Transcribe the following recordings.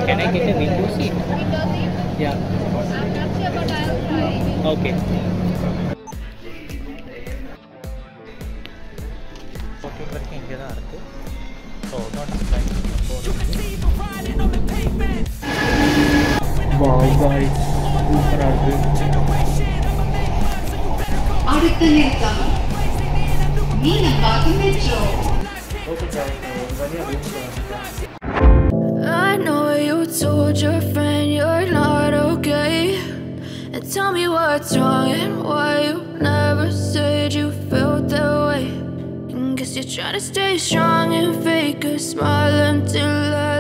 Can I get a window seat? Window seat. Yeah. I'm not sure, but I'll try. Okay. Fourteen வரைக்கும் இங்கே தான் இருக்குது so இன்னொன்று flight சூப்பராக இருக்குது அடுத்த நிறுத்தம் மீனம்பாக்கம் மெட்ரோ ஓகே ஒரு வழியாக ரூம்க்கு வந்துட்டேன் I know you told your friend you're not okay. And tell me what's wrong and why you never said you felt that way. And guess you're trying to stay strong and fake a smile until I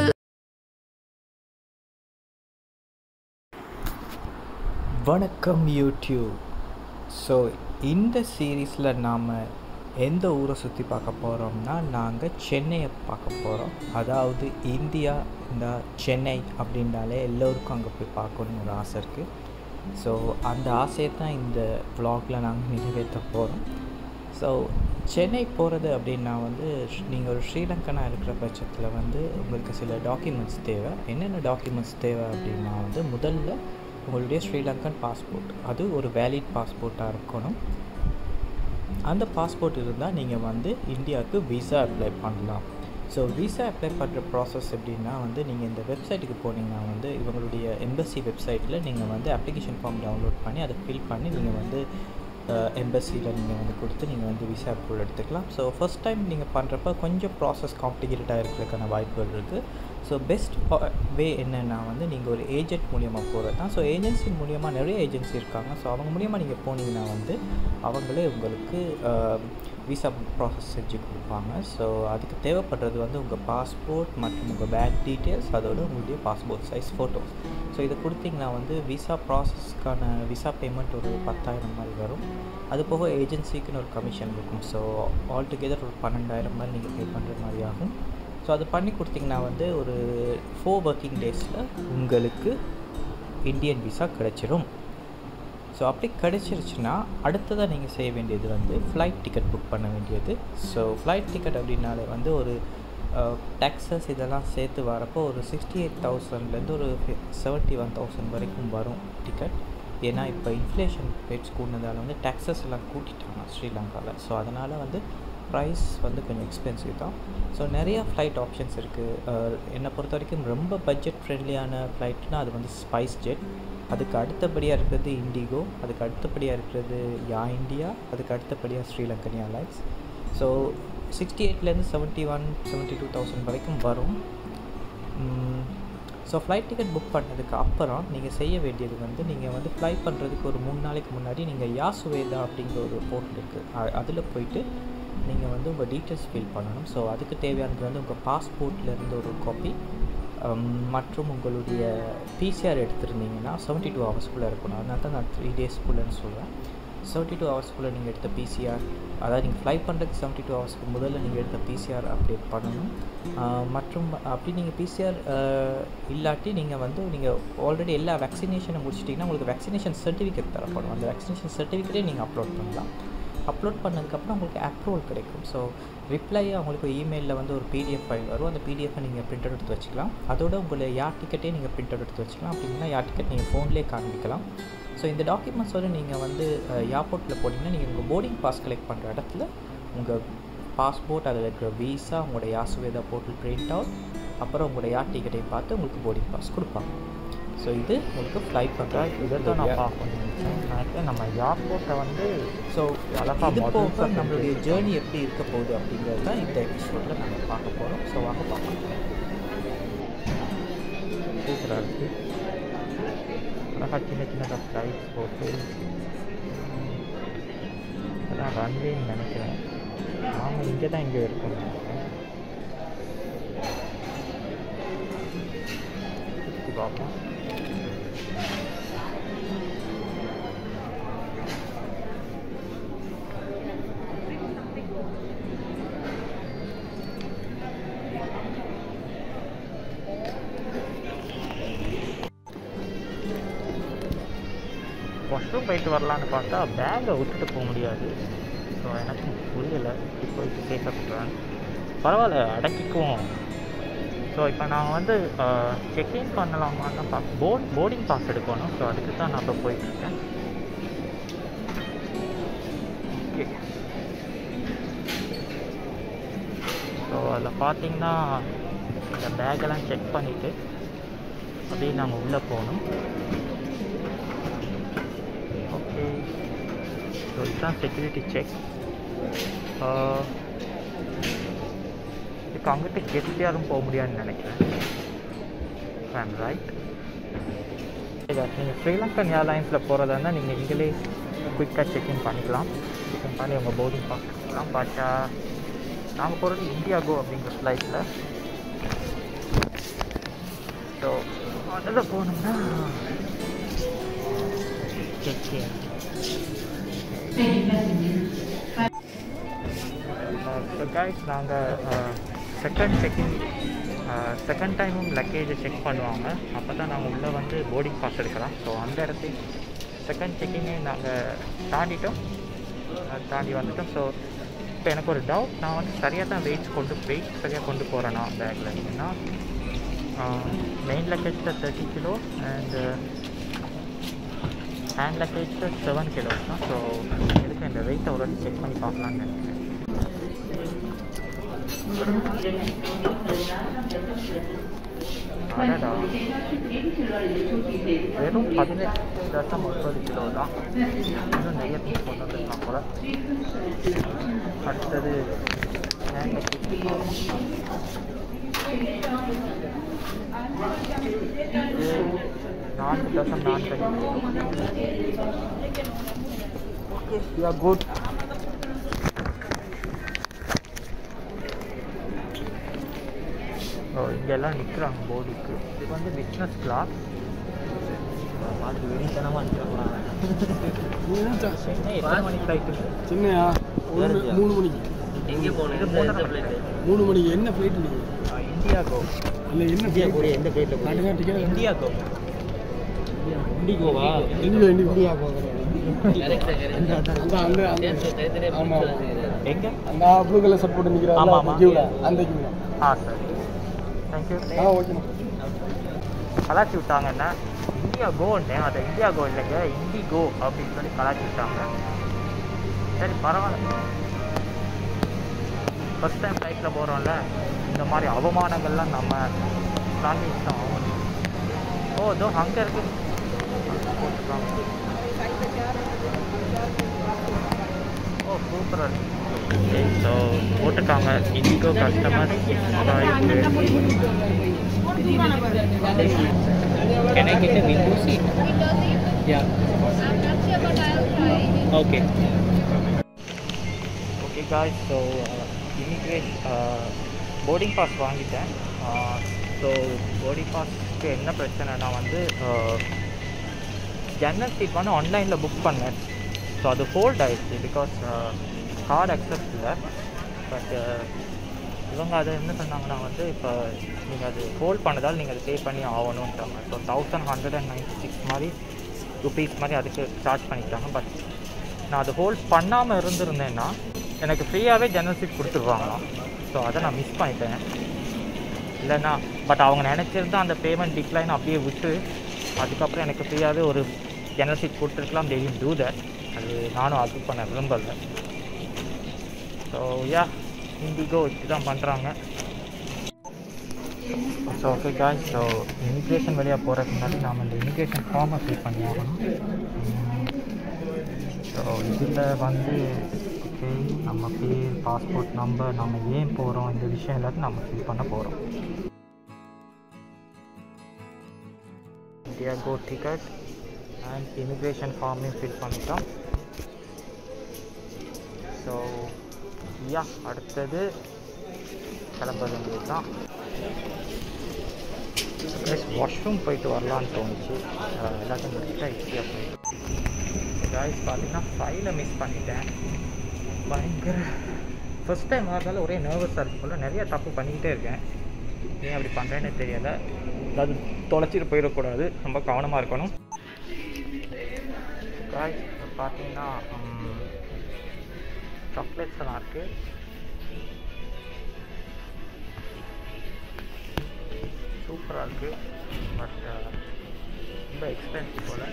வணக்கம் YouTube so இந்த சீரீஸில் நாம் எந்த ஊரை சுற்றி பார்க்க போகிறோம்னா நாங்கள் சென்னையை பார்க்க போகிறோம் அதாவது இந்தியா இந்த சென்னை அப்படின்னாலே எல்லோருக்கும் அங்கே போய் பார்க்கணுன்னு ஒரு ஆசை இருக்குது ஸோ அந்த ஆசையை தான் இந்த vlogல நாங்கள் நிறைவேற்ற போகிறோம் ஸோ சென்னை போகிறது அப்படின்னா வந்து நீங்கள் ஒரு ஸ்ரீலங்கனாக இருக்கிற பட்சத்தில் வந்து உங்களுக்கு சில டாக்குமெண்ட்ஸ் தேவை என்னென்ன டாக்குமெண்ட்ஸ் தேவை அப்படின்னா வந்து முதல்ல உங்களுடைய ஸ்ரீலங்கன் பாஸ்போர்ட் அது ஒரு வேலிட் பாஸ்போர்ட்டாக இருக்கணும் அந்த பாஸ்போர்ட் இருந்தால் நீங்கள் வந்து இந்தியாவுக்கு விசா அப்ளை பண்ணலாம் ஸோ விசா அப்ளை பண்ணுற ப்ராசஸ் எப்படின்னா வந்து நீங்கள் இந்த வெப்சைட்டுக்கு போனீங்கன்னா வந்து இவங்களுடைய எம்பசி வெப்சைட்டில் நீங்கள் வந்து அப்ளிகேஷன் ஃபார்ம் டவுன்லோட் பண்ணி அதை ஃபில் பண்ணி நீங்கள் வந்து எம்பசியில் நீங்கள் வந்து கொடுத்து நீங்கள் வந்து விசா அப்ரூவல் எடுத்துக்கலாம் ஸோ ஃபஸ்ட் டைம் நீங்கள் பண்ணுறப்ப கொஞ்சம் ப்ராசஸ் காம்ப்ளிகேட்டடாக இருக்கிறதுக்கான வாய்ப்புகள் இருக்குது ஸோ பெஸ்ட் வே என்னென்னா வந்து நீங்கள் ஒரு ஏஜென்ட் மூலியமாக போகிறது தான் ஸோ ஏஜென்சி மூலியமாக நிறைய ஏஜென்சி இருக்காங்க ஸோ அவங்க மூலியமாக நீங்கள் போனீங்கன்னா வந்து அவங்களே உங்களுக்கு விசா ப்ராசஸ் செஞ்சு கொடுப்பாங்க ஸோ அதுக்கு தேவைப்படுறது வந்து உங்கள் பாஸ்போர்ட் மற்றும் உங்கள் பேங்க் டீட்டெயில்ஸ் அதோட உங்களுடைய பாஸ்போர்ட் சைஸ் ஃபோட்டோஸ் ஸோ இதை கொடுத்தீங்கன்னா வந்து விசா ப்ராசஸ்க்கான விசா பேமெண்ட் ஒரு பத்தாயிரம் மாதிரி வரும் அது போக ஏஜென்சிக்குன்னு ஒரு கமிஷன் இருக்கும் ஸோ ஆல் டுகெதர் ஒரு பன்னெண்டாயிரம் மாதிரி நீங்கள் பே பண்ணுற மாதிரி ஆகும் ஸோ அது பண்ணி கொடுத்தீங்கன்னா வந்து ஒரு ஃபோர் ஒர்க்கிங் டேஸில் உங்களுக்கு இந்தியன் விசா கிடச்சிரும் ஸோ அப்படி கிடச்சிருச்சுன்னா அடுத்ததாக நீங்கள் செய்ய வேண்டியது வந்து ஃப்ளைட் டிக்கெட் புக் பண்ண வேண்டியது ஸோ ஃப்ளைட் டிக்கெட் அப்படின்னாலே வந்து ஒரு டேக்ஸஸ் இதெல்லாம் சேர்த்து வரப்போ ஒரு சிக்ஸ்டி எயிட் தௌசண்ட்லேருந்து ஒரு செவன்ட்டி ஒன் தௌசண்ட் வரைக்கும் வரும் டிக்கெட் ஏன்னா இப்போ இன்ஃப்ளேஷன் ரேட்ஸ் கூடினதால வந்து டேக்ஸஸ் எல்லாம் கூட்டிட்டாங்க ஸ்ரீலங்காவில் ஸோ அதனால் வந்து ப்ரைஸ் வந்து கொஞ்சம் எக்ஸ்பென்சிவ் தான் ஸோ நிறையா ஃப்ளைட் ஆப்ஷன்ஸ் இருக்குது என்னை பொறுத்த வரைக்கும் ரொம்ப பட்ஜெட் ஃப்ரெண்ட்லியான ஃப்ளைட்னால் அது வந்து ஸ்பைஸ் ஜெட் அதுக்கு அடுத்தபடியாக இருக்கிறது இண்டிகோ அதுக்கு அடுத்தபடியாக இருக்கிறது யா இந்தியா அதுக்கு அடுத்தபடியாக Sri Lankan airlines so sixty எயிட்லேருந்து seventy one seventy two thousand வரைக்கும் வரும் ஸோ ஃப்ளைட் டிக்கெட் புக் பண்ணதுக்கு அப்புறம் நீங்கள் செய்ய வேண்டியது வந்து நீங்கள் வந்து ஃப்ளை பண்ணுறதுக்கு ஒரு மூணு நாளைக்கு முன்னாடி நீங்கள் யாசுவேதா அப்படிங்கிற ஒரு போர்ட்டல் இருக்குது அதில் போயிட்டு நீங்கள் வந்து உங்கள் டீட்டெயில்ஸ் ஃபில் பண்ணணும் ஸோ அதுக்கு தேவையானது வந்து உங்கள் பாஸ்போர்ட்லேருந்து ஒரு காப்பி மற்றும் உங்களுடைய பிசிஆர் எடுத்திருந்தீங்கன்னா செவன்ட்டி டூ ஹவர்ஸ்க்குள்ளே இருக்கணும் அதனால தான் நான் த்ரீ டேஸ்க்குள்ளேன்னு சொல்கிறேன் செவன்ட்டி டூ ஹவர்ஸ்க்குள்ளே நீங்கள் எடுத்த பிசிஆர் அதாவது நீங்கள் ஃப்ளை பண்ணுறதுக்கு செவன்ட்டி டூ ஹவர்ஸ்க்கு முதல்ல நீங்கள் எடுத்த பிசிஆர் அப்டேட் பண்ணணும் மற்றும் அப்படி நீங்கள் பிசிஆர் இல்லாட்டி நீங்கள் வந்து நீங்கள் ஆல்ரெடி எல்லா வேக்சினேஷனை முடிச்சிட்டிங்கன்னா உங்களுக்கு வேக்சினேஷன் சர்டிஃபிகேட் தரப்படும் அந்த வேக்சினேஷன் சர்டிஃபிகேட்டே நீங்கள் அப்லோட் பண்ணலாம் அப்லோட் பண்ணதுக்கப்புறம் உங்களுக்கு அப்ரூவல் கிடைக்கும் ஸோ ரிப்ளை அவங்களுக்கு இமெயிலில் வந்து ஒரு பிடிஎஃப் ஃபைல் வரும் அந்த பிடிஎஃபை நீங்கள் பிரிண்ட் அவுட் எடுத்து வச்சுக்கலாம் அதோட உங்களை யார் டிக்கெட்டே நீங்கள் பிரிண்ட் அவுட் எடுத்து வச்சுக்கலாம் அப்படின்னா யார் டிக்கெட் நீங்கள் ஃபோன்லேயே காண்பிக்கலாம் ஸோ இந்த டாக்குமெண்ட்ஸோடு நீங்கள் வந்து ஏர்போர்ட்டில் போனீங்கன்னா நீங்கள் உங்கள் போர்டிங் பாஸ் கலெக்ட் பண்ணுற இடத்துல உங்கள் பாஸ்போர்ட் அதில் இருக்கிற விசா உங்களோட யாசுவேதா போர்ட்டல் பிரிண்ட் அவுட் அப்புறம் உங்களோட யார் டிக்கெட்டை பார்த்து உங்களுக்கு போர்டிங் பாஸ் கொடுப்பாங்க ஸோ இது உங்களுக்கு ஃப்ளை பண்ணுற இதை தான் நான் பார்க்கணும் நினைக்கிறேன் நம்ம ஏர்போர்ட்டை வந்து ஸோ அழகா இது modern போக set நம்மளுடைய ஜேர்னி எப்படி இருக்க போகுது அப்படிங்கிறது தான் இந்த எபிசோடில் நாங்கள் பார்க்க போகிறோம் ஸோ வாங்க பார்க்கலாம் சூப்பராக இருக்குது அழகாக சின்ன சின்னதாக ஃப்ளைட்ஸ் போட்டு அதான் ரன்வேன்னு நினைக்கிறேன் நாங்கள் இங்கே தான் இங்கே இருக்கோம் நினைக்கிறேன் சுற்றி பார்ப்போம் வாஷ்ரூம் போயிட்டு வரலான்னு பார்த்தா பேக்கை விட்டுட்டு போக முடியாது ஸோ எனக்கு புரியலை இப்படி போயிட்டு கேட்க சொல்கிறேன் பரவாயில்ல அடக்கிக்குவோம் ஸோ இப்போ நான் வந்து செக்இன் பண்ணலாமான்னு பா போர்ட் போர்டிங் பாஸ் எடுக்கணும் ஸோ அதுக்கு தான் நான் இப்போ போயிட்டுருக்கேன் ஓகே ஸோ அதில் பார்த்தீங்கன்னா இந்த பேக்கெல்லாம் செக் பண்ணிவிட்டு அப்படியே நாங்கள் உள்ளே போகணும் ஓகே ஸோ இதுதான் செக்யூரிட்டி செக் இதுக்கு அங்கிட்டு கெஸ்ட் யாரும் போக முடியாதுன்னு நினைக்கிறேன் ஐம் ரைட் நீங்கள் ஸ்ரீலங்கன் ஏர்லைன்ஸில் போகிறதா இருந்தால் நீங்கள் நீங்களே குயிக்காக செக்இன் பண்ணிக்கலாம் செக்இன் பண்ணி உங்கள் போர்டிங் பாஸ் எடுக்கலாம் பட் நாங்கள் போகிறது இந்தியா கோ அப்படிங்கிற ஃப்ளைட்டில் ஸோ அதில் போனோம்னா செக்இன் ஸோ கைஸ் நாங்கள் செகண்ட் செக்கிங் செகண்ட் டைமும் லக்கேஜை செக் பண்ணுவாங்க அப்போ தான் நாங்கள் உள்ளே வந்து போர்டிங் பாஸ் எடுக்கலாம் ஸோ அந்த இடத்துக்கு செகண்ட் செக்கிங்கே நாங்கள் தாண்டிட்டோம் அஹ் தாண்டி வந்துட்டோம் ஸோ இப்போ எனக்கு ஒரு டவுட் நான் வந்து சரியாக தான் வெயிட்ஸ் கொண்டு வெயிட் சரியாக கொண்டு போகிறேன்னா பேக்கில் ஏன்னா மெயின் லக்கேஜில் தேர்ட்டி கிலோ அண்டு ஹேண்ட் லக்கேஜில் செவன் கிலோஸ் தான் ஸோ எதுக்கு இந்த வெயிட்டை ஒரு வாட்டி செக் பண்ணி பார்க்கலான்னு நினைக்கிறேன் அடடா வெறும் பதினெட்டு தசம் முப்பது கிலோ தான் இன்னும் நிறைய பீஸ் கொண்டு வந்துருக்கலாம் போல அடுத்தது hand luggage. இது நான்கு தசம் நான்கு okay you are good oh இங்கெல்லாம் நிற்கிறாங்க போர்டுக்கு இது வந்து பிஸ்னஸ் கிளாஸ் பார்த்து வெறித்தனமாக நிற்கிறாங்களா எத்தனை மணி ஃப்ளைட்டு சின்னையா ஒன்று மூணு மணிக்கு எங்கே போகணும் இது மூணு ஃப்ளைட்டு மூணு மணிக்கு என்ன ஃப்ளைட் நீங்கள் இந்தியா கோ இல்லை என்ன இந்தியா flight? கூட எந்த ஃப்ளைட்டில் காட்டுங்க டிக்கெட் இந்தியா கோ இண்டிகோவா இண்டிகோ இண்டிகோ அந்த அந்த அந்த ஆமாம் எங்கே அந்த ப்ளூ கலர் ஷர்ட் போட்டு நிற்கிறாங்க ஆமா, அந்த ஆமா. கியூவில் அந்த கியூவில் ஆ சார் தேங்க்யூ ஆ ஓகேண்ணா கலாச்சி விட்டாங்க என்ன இந்தியா கோன்னு அது இந்தியா கோ இல்லைங்க இண்டிகோ அப்படின்னு சொல்லி கலாச்சி விட்டாங்க சரி பரவாயில்ல ஃபஸ்ட் டைம் ஃப்ளைட்டில் போகிறோம்ல இந்த மாதிரி அவமானங்கள்லாம் நம்ம தாண்டி தான் ஆகணும் ஓ இதோ அங்கே இருக்கு போட்டுருக்காங்க ஓ சூப்பராக இருக்கு ஸோ போட்டுருக்காங்க IndiGo customer Can I get a window seat? Window seat? Yeah. I'm not sure, but I'll try. Okay. Okay guys so immigration boarding pass வாங்கிட்டேன் ஸோ போர்டிங் பாஸ்க்கு என்ன பிரச்சனைனா வந்து ஜன்னல் சீட் வந்து ஆன்லைனில் புக் பண்ணேன் ஸோ அது ஃபோல்ட் ஆயிடுச்சு பிகாஸ் கார்டு அக்செப்ட் இல்லை பட் இவங்க அதை என்ன சொன்னாங்கன்னா வந்து இப்போ நீங்கள் அது ஹோல்ட் பண்ணதால் நீங்கள் அது பே பண்ணி ஆகணுன்றாங்க so thousand hundred and ninety six மாதிரி ருபீஸ் மாதிரி அதுக்கு சார்ஜ் பண்ணிட்டாங்க பட் நான் அது ஹோல்ட் பண்ணாமல் இருந்திருந்தேன்னா எனக்கு ஃப்ரீயாகவே ஜன்னல் சீட் கொடுத்துருவாங்களாம் ஸோ அதை நான் மிஸ் பண்ணிட்டேன் இல்லைன்னா பட் அவங்க நினச்சிருந்தா அந்த பேமெண்ட் டிக்ளைன் அப்படியே விட்டு அதுக்கப்புறம் எனக்கு ஃப்ரீயாகவே ஒரு ஜன்னல் சீட் கொடுத்துருக்கலாம் they will do that அது நானும் அது பண்ண விரும்பலை ஸோ யா இண்டிகோ இப்படி தான் பண்ணுறாங்க so okay guy so immigration வழியாக போகிறதுக்கு முன்னாடி நாம் இந்த இமிக்ரேஷன் ஃபார்மை ஃபில் பண்ணி ஆகணும் ஸோ இதில் வந்து ஓகே நம்ம பேர் பாஸ்போர்ட் நம்பர் நம்ம ஏன் போகிறோம் இந்த விஷயம் எல்லாத்தையும் நம்ம ஃபில் பண்ண போகிறோம் India go ticket and immigration ஃபார்மையும் ஃபில் பண்ணிட்டோம் ஸோ யா அடுத்தது கிளம்ப வேண்டியது தான் வாஷ்ரூம் போயிட்டு வரலான்னு தோணுச்சு அஹ் எல்லாத்தையும் முடிச்சுட்டா ஈஸியாக போயிட்டு காய்ஸ் பார்த்தீங்கன்னா ஃபைலை மிஸ் பண்ணிட்டேன் பயங்கர ஃபஸ்ட் டைம் வரதால ஒரே நர்வஸாக இருக்கு போல் நிறைய தப்பு பண்ணிக்கிட்டே இருக்கேன் ஏன் அப்படி பண்ணுறேன்னு தெரியலை அது தொலைச்சிட்டு போயிடக்கூடாது ரொம்ப கவனமாக இருக்கணும் காய்ஸ் பார்த்தீங்கன்னா சாக்லேட்ஸ் எல்லாம் இருக்குது சூப்பராக இருக்குது பட் ரொம்ப எக்ஸ்பென்சிவ் போல்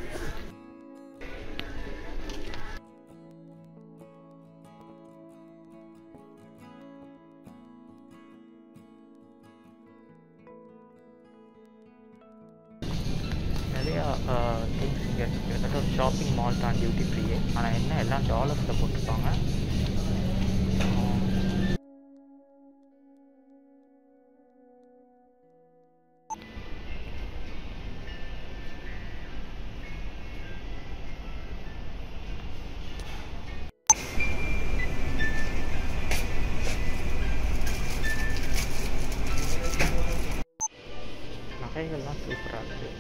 நிறையா திங்ஸ் இங்கே கிட்டத்தட்ட ஒரு ஷாப்பிங் மால் தான் டியூட்டி ஃப்ரீயே ஆனால் என்ன எல்லாம் டாலர்ஸில் போட்டிருப்பாங்க நகைகள்லாம் சூப்பராக இருக்குது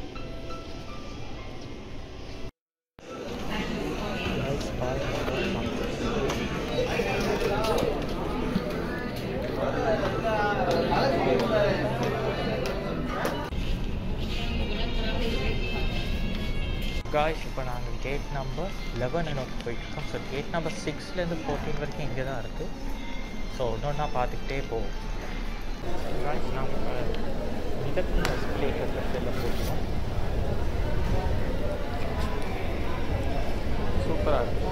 Guys, பாருங்க காய்ஸ் இப்போ நாங்கள் கேட் நம்பர் லெவன் நோக்கி போயிட்டுருக்கோம் ஸோ கேட் நம்பர் சிக்ஸ்லேருந்து ஃபோர்டீன் வரைக்கும் இங்கே தான் இருக்குது ஸோ ஒன்று ஒன்றா பார்த்துக்கிட்டே போவோம் காய்ஸ் நாங்கள் மிதக்கும் எஸ்கலேட்டர் செல்ல போகிறோம் சூப்பராக இருக்கு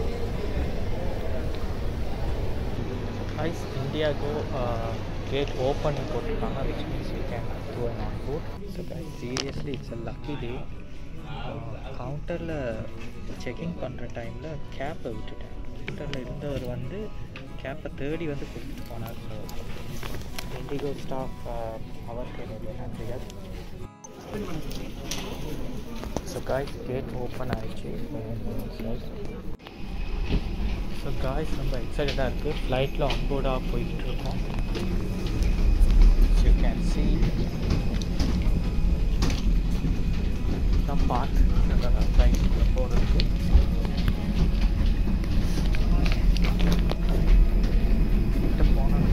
ஐஸ் இந்தியாவுக்கு கேட் ஓப்பன் போட்டிருக்காங்க which means you can do and on board so guys seriously it's a lucky day கவுண்டரில் செக்கிங் பண்ணுற டைமில் கேப்பை விட்டுட்டேன் கவுண்டரில் இருந்தவர் வந்து கேப்பை தேடி வந்து கொடுத்துட்டு போனார் ஸோ இண்டிகோ ஸ்டாஃப் அவருக்கு என்னுடைய நன்றிகள் ஸோ காய்ஸ் கேட் ஓப்பன் ஆயிடுச்சு ஸோ காய்ஸ் ரொம்ப எக்ஸைட்டடாக இருக்குது ஃப்ளைட்டில் ஆன்போர்டாக போய்கிட்டு இருக்கோம் you can see that part ஃப்ளைட்டில் போகிறதுக்கு கிட்ட போனால்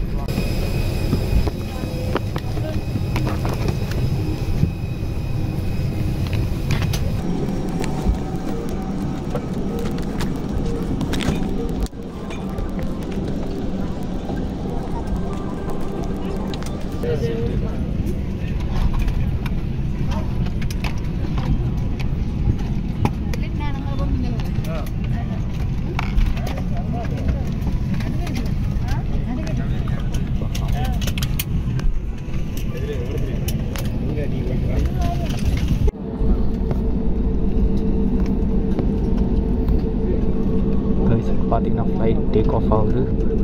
கைஸ் பார்த்தீங்கன்னா ஃப்ளைட் டேக் ஆஃப் ஆகுது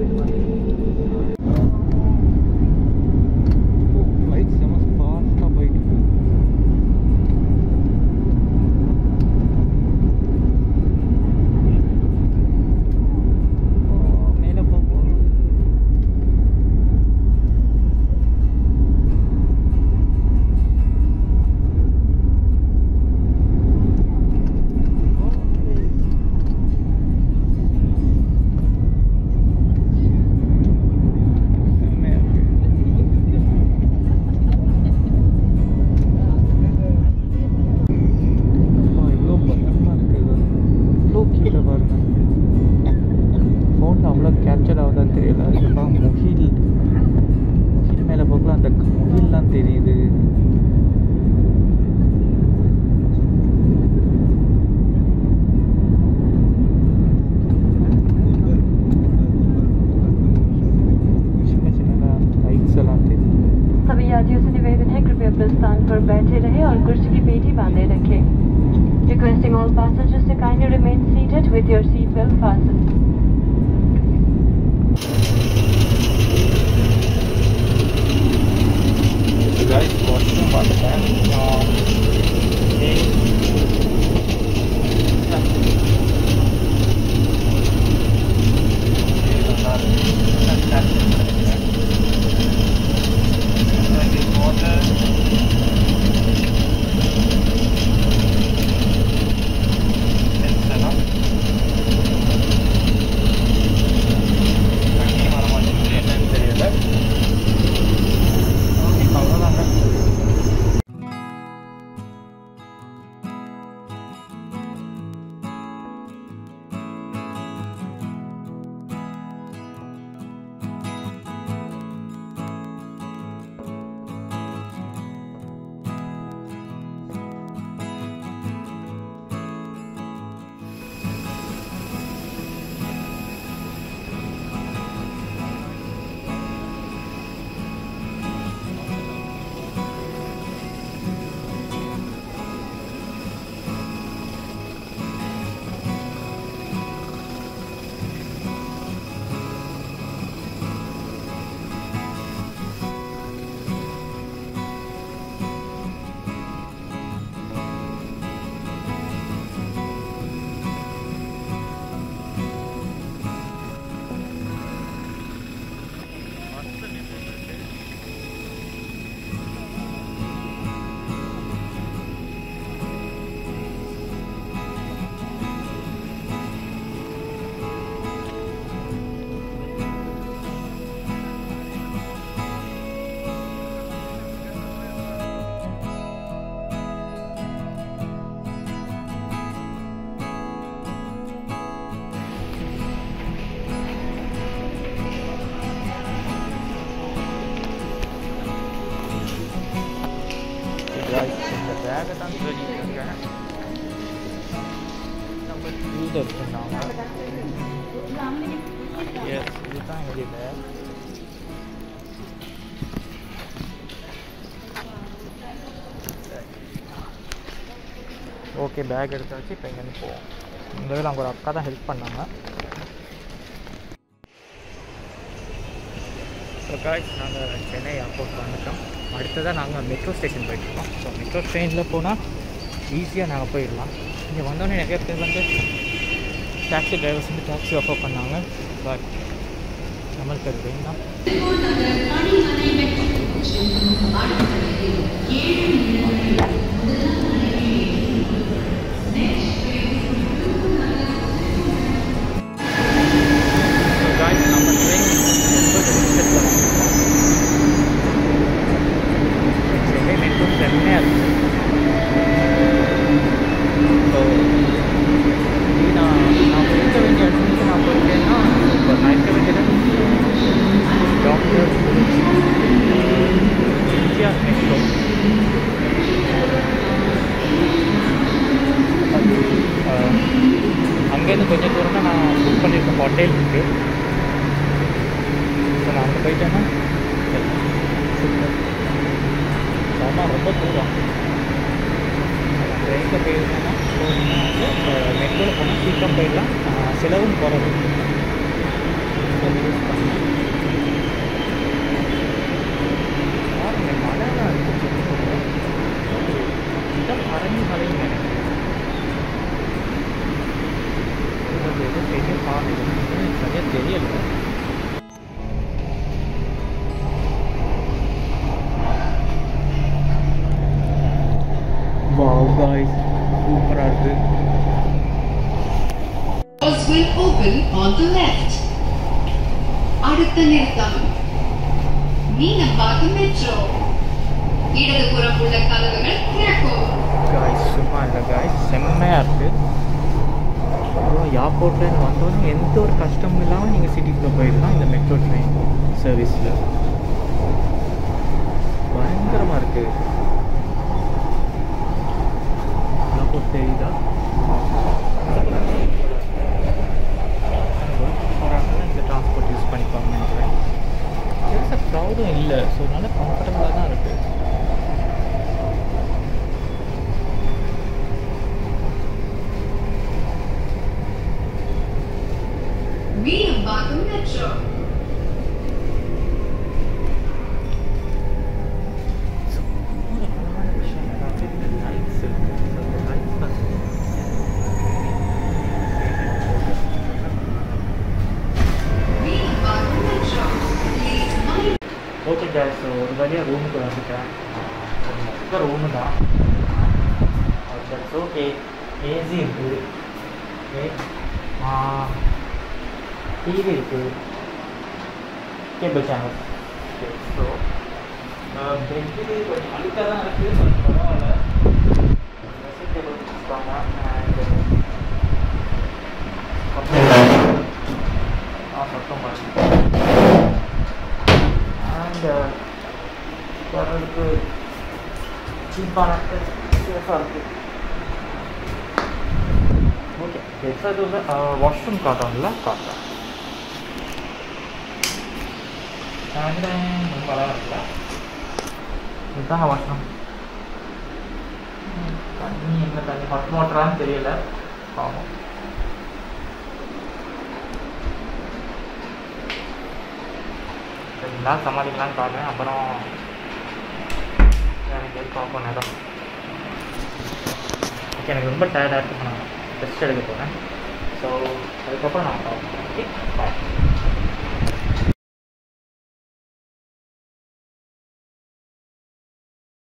ஃப்ளைட் செம ஃபாஸ்ட்டாக போயிட்டு இருக்கு. ஓ, மேலே போகும் செம்மையா இருக்கு. அப்பா, எவ்வளோ பத்திரமா இருக்கு இது. எவ்வளோ கீழே பாருங்க ஃபோனில் அவ்வளோ கேப்சர் ஆகுதான்னு தெரியல எப்பா முகில் முகில் மேலே போகலாம் அந்த முகில்லாம் தெரியுது சின்ன சின்னதாக லைட்ஸ் எல்லாம் தெரியுது सभी यात्रियों से निवेदन है कृपया अपने स्थान पर बैठे रहे और कुर्सी की पेटी बांधे रखें Requesting all passengers to kindly remain seated with your seat belt fastened. guys watching about the time. Um, hey. என்னன்னு தெரியல அவ்வளோதாங்க guys, இந்த பேக்கை தான் தேடிட்டு இருக்கேன் நம்ம இது எடுத்துருந்தாங்க எஸ் இதுதான் என்னுடைய பேக் ஓகே பேக் எடுத்தாச்சு இப்போ எங்கேருந்து போவோம் இந்த இதில் அவங்க ஒரு அக்கா தான் ஹெல்ப் பண்ணாங்க ஸோ காய்ஸ் நாங்கள் சென்னை ஏர்போர்ட் வந்துட்டோம் அடுத்ததாக நாங்கள் மெட்ரோ ஸ்டேஷன் போயிட்டுருக்கோம் ஸோ மெட்ரோ ட்ரெயினில் போனால் ஈஸியாக நாங்கள் போயிடலாம் இங்கே வந்தோடனே நிறைய பேர் வந்து டாக்ஸி டிரைவர்ஸ் வந்து டாக்ஸி ஆஃபர் பண்ணாங்க பட் நம்மளுக்கு அது வேண்டாம் ஸோ காய்ஸ் நம்ம ட்ரெயின் ஒன்பது நிமிஷத்தில் வந்துட்டோம் சென்னை மெட்ரோ செம்மையாக இருக்குது ஸோ இது நான் நான் இருக்க வேண்டிய இடத்துக்கு நான் போயிருக்கேன்னா இப்போ நான் இருக்க வேண்டியது டாக்டர் இந்தியா மெட்ரோ அங்கேருந்து கொஞ்சம் தூரம் தான் நான் புக் பண்ணியிருக்க ஹோட்டல் இருக்குது ஸோ நான் அங்கே போயிட்டேன்னா ஆமாம் ரொம்ப தூரம் ட்ரெயினில் போயிருந்தேன்னா போனீங்கன்னா வந்து மெட்ரோவில் போனால் சீக்கிரம் போயிடலாம் ஆஹ் செலவும் குறவு அது யூஸ் பண்ணலாம் பாருங்க மழை தான் இருக்குது இதான் பரங்கி மலைன்னு நினைக்கிறேன் இது எதுவும் பெரிய பாதை எனக்கு சரியாக தெரியல வாவ் காய்ஸ் சூப்பராக இருக்குது Doors will open on the left. அடுத்த நிறுத்தம் மீனம்பாக்கம் மெட்ரோ இடதுபுறம் உள்ள கதவுகள் திறக்கும் காய்ஸ் சும்மா இல்லை காய்ஸ் செம்மையாக இருக்குது அப்புறம் ஏர்போர்ட்லேருந்து வந்தோடனே எந்த ஒரு கஷ்டமும் இல்லாமல் நீங்கள் சிட்டிக்குள்ளே போயிடலாம் இந்த மெட்ரோ ட்ரெயின் சர்வீஸில் பயங்கரமாக இருக்குது ஏர்போர்ட் தெரியுதா போகிறாங்கன்னா இந்த டிரான்ஸ்போர்ட் யூஸ் பண்ணிப்பாங்கன்னு நினைக்கிறேன் பெருசாக க்ரௌடும் இல்லை ஸோ நல்லா கம்ஃபர்டபுளாக தான் இருக்குது மீனம்பாக்கம் மெட்ரோ ஒரு அழகான விஷயம் என்னன்னா, இந்த lights இருக்கு. So, இந்த lights வந்து Meenambakkam metro Please mind okay guys ஒரு வழியாக ரூமுக்கு வந்துட்டேன் இப்போ ரூமு தான் தட்ஸ் ஓகே ஏசி இருக்குது ஓகே டிவி இருக்குது cable channel okay so bed கொஞ்சம் அழுக்காக தான் இருக்குது கொஞ்சம் பரவாயில்ல ட்ரெஸ்ஸிங் டேபிள் கொடுத்துருக்காங்க அண்ட் ஆ சத்தம் பாருங்க அண்ட் வர்றதுக்கு சீப்பான சேஃபாக இருக்குது ஓகே பெருசாக இது வந்து வாஷ்ரூம் காட்டோம்ல காட்டுறேன் அண்ட் ரொம்ப அழகாக இருக்குல்ல இதுதாங்க வாஷ்ரூம் தண்ணி என்ன தண்ணி ஹாட் வாட்டரான்னு தெரியல பாவம் சரிங்களா சமாளிக்கலாம்னு பார்த்தேன் அப்புறம் வேறு எங்கேயாவது பார்ப்போம் நேரம் ஓகே எனக்கு ரொம்ப டயர்டாக இருக்கு நான் டெஸ்ட் எடுக்க போகிறேன் ஸோ அதுக்கப்புறம் நான் பார்ப்போம் ஓகே பாய்